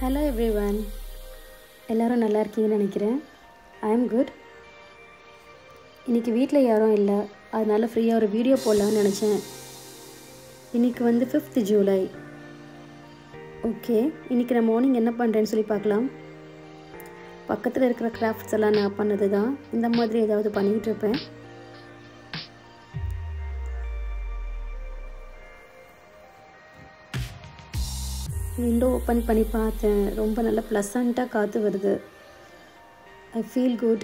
hello everyone எல்லோரும் நல்லா இருக்கீங்கன்னு நினைக்கிறேன் ஐ எம் குட் இன்றைக்கி வீட்டில் யாரும் இல்லை அதனால் ஃப்ரீயாக ஒரு வீடியோ போடலான்னு நினச்சேன் இன்றைக்கி வந்து ஃபிஃப்த் ஜூலை ஓகே இன்றைக்கி நான் மார்னிங் என்ன பண்ணுறேன்னு சொல்லி பார்க்கலாம் பக்கத்தில் இருக்கிற கிராஃப்ட்ஸ் எல்லாம் நான் பண்ணது தான் இந்த மாதிரி ஏதாவது பண்ணிக்கிட்டு இருப்பேன் விண்டோ ஓப்பன் பண்ணி பார்த்தேன் ரொம்ப நல்ல ப்ளசண்ட்டாக காற்று வருது ஐ ஃபீல் குட்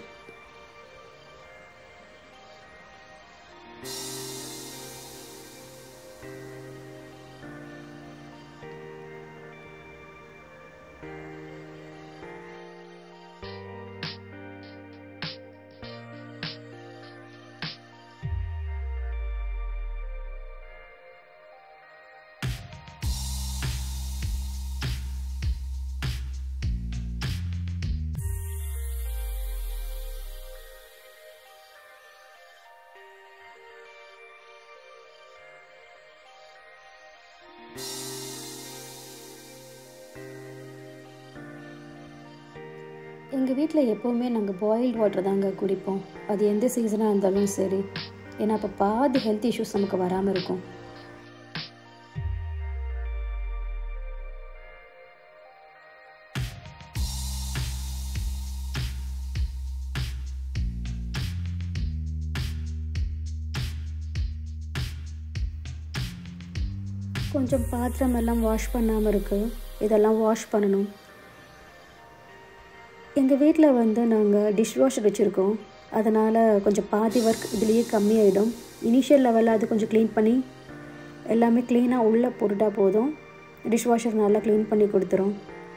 எங்கள் வீட்டில் எப்போவுமே நாங்கள் பாயில்டு வாட்டர் தாங்க குடிப்போம் அது எந்த சீசனாக இருந்தாலும் சரி ஏன்னா அப்போ பாதி ஹெல்த் இஷ்யூஸ் நமக்கு வராமல் இருக்கும் கொஞ்சம் பாத்திரம் எல்லாம் வாஷ் பண்ணாமல் இருக்குது இதெல்லாம் வாஷ் பண்ணணும் எங்கள் வீட்டில் வந்து நாங்கள் டிஷ் வாஷர் வச்சுருக்கோம் அதனால் கொஞ்சம் பாதி ஒர்க் இதுலேயே கம்மியாயிடும் இனிஷியல் லெவலில் அது கொஞ்சம் க்ளீன் பண்ணி எல்லாமே க்ளீனாக உள்ளே போட்டுட்டால் போதும் டிஷ் வாஷர் நல்லா க்ளீன் பண்ணி கொடுத்துரும்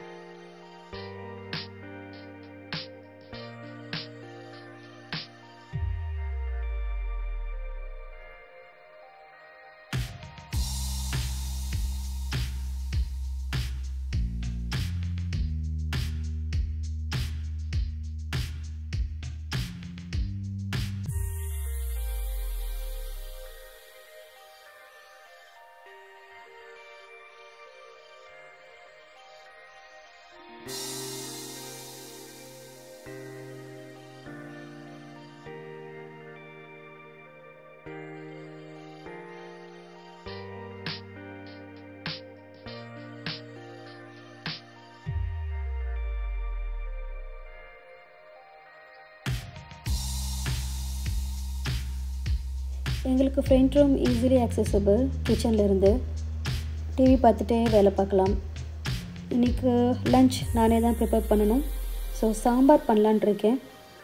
எங்களுக்கு ஃப்ரண்ட் ரூம் ஈஸிலி ஆக்சசபிள் கிச்சன்லேருந்து டிவி பார்த்துட்டே வேலை பார்க்கலாம் இன்றைக்கு லஞ்ச் நானே தான் ப்ரிப்பேர் பண்ணணும் ஸோ சாம்பார் பண்ணலான் இருக்கேன்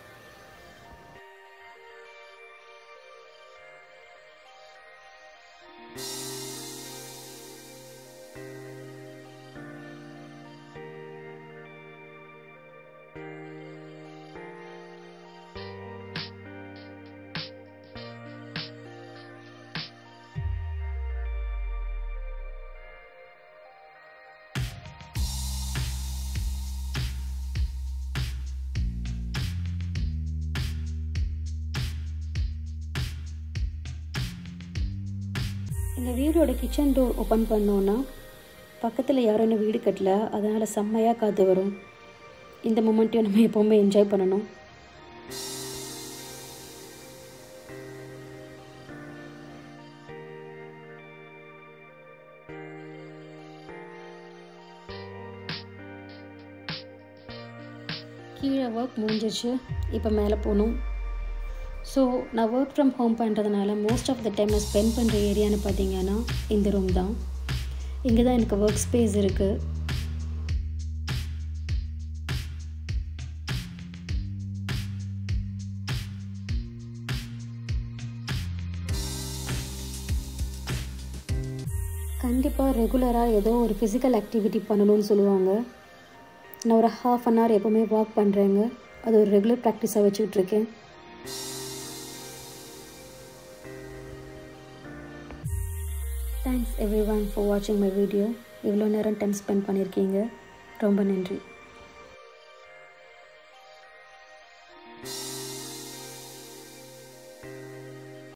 இந்த வீடோட கிச்சன் டோர் ஓப்பன் பண்ணோன்னா பக்கத்தில் யாரும் இன்னும் வீடு கட்டல அதனால் செம்மையாக காற்று வரும் இந்த மூமெண்ட்டையும் நம்ம எப்போவுமே என்ஜாய் பண்ணணும் கீழே ஒர்க் முடிஞ்சிச்சு இப்போ மேலே போகணும் ஸோ நான் ஒர்க் ஃப்ரம் ஹோம் பண்ணுறதுனால மோஸ்ட் ஆஃப் த டைம் நான் ஸ்பெண்ட் பண்ணுற ஏரியான்னு பார்த்தீங்கன்னா இந்த ரூம் தான் இங்கே தான் எனக்கு ஒர்க் ஸ்பேஸ் இருக்குது கண்டிப்பாக ரெகுலராக ஏதோ ஒரு ஃபிசிக்கல் ஆக்டிவிட்டி பண்ணணும்னு சொல்லுவாங்க நான் ஒரு ஹாஃப் அன் ஹவர் எப்போவுமே வாக் பண்ணுறேங்க அது ஒரு ரெகுலர் ப்ராக்டிஸாக வச்சுக்கிட்டு இருக்கேன் தேங்க்ஸ் எவ்ரி ஒன் ஃபார் வாட்சிங் மை வீடியோ இவ்வளோ நேரம் டைம் ஸ்பெண்ட் பண்ணியிருக்கீங்க ரொம்ப நன்றி